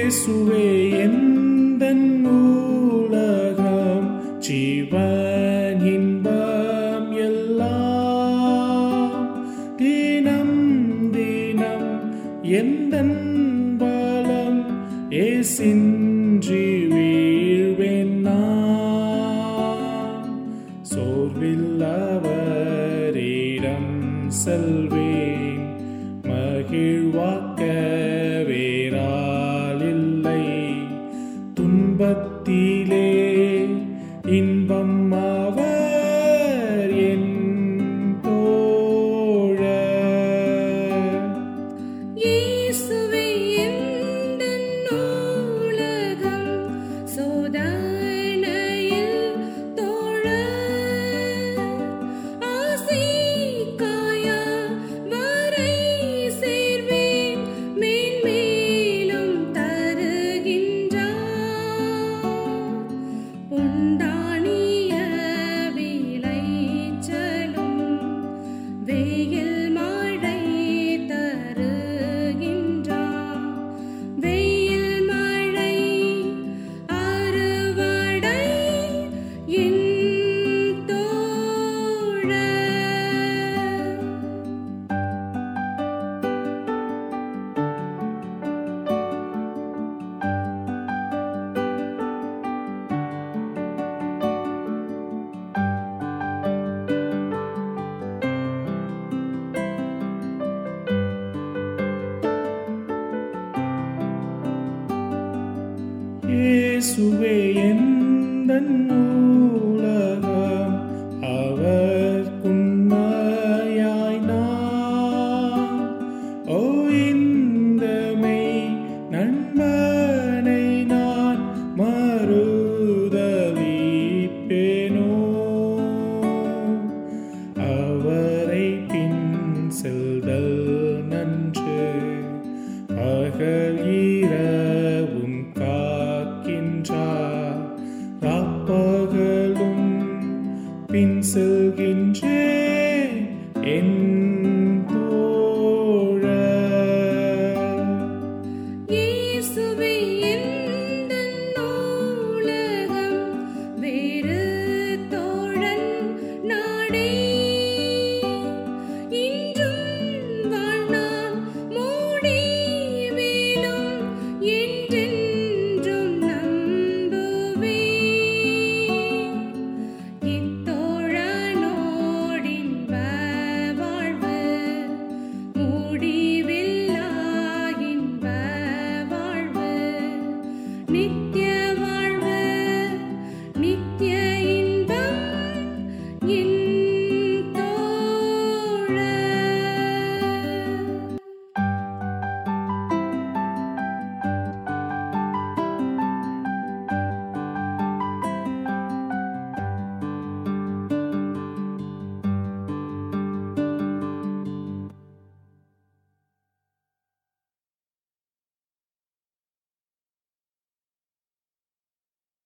இயேசுவே எந்தன் உலகம் ஜீவன் இன்பம் எல்லாம் தினம் தினம் எந்தன் பலம் ஏசின்றி வீழ்வேன் நான் சோர்வில்லவரிடம் செல்வேன் மகிழ்வாக்க வேறாலில்லை துன்பத்திலே இன்பம் அவர் என் தோழர் இயேசுவே எந்தன் உலகம் சோதனையில் தோழர் ஆசை காயா வரை சேர்வேன் மேன்மேலும் தருகின்றார் புண்டாணிய விளைச்சலும் வெயில் மழை தருகின்றார் வெயில் மழை அறுவடை என் தோழர் இயேசுவே எந்தன் உலகம் அவர் உண்மையாய் நான் ஓ இந்த மெய் நண்பனை நான் மறுதலிப்பேனோ அவரை பின் செல்தல் நன்று பகல் இரவும் காக்கின்றார் ராப்பகலும் பின் செல்கின்றேன் என்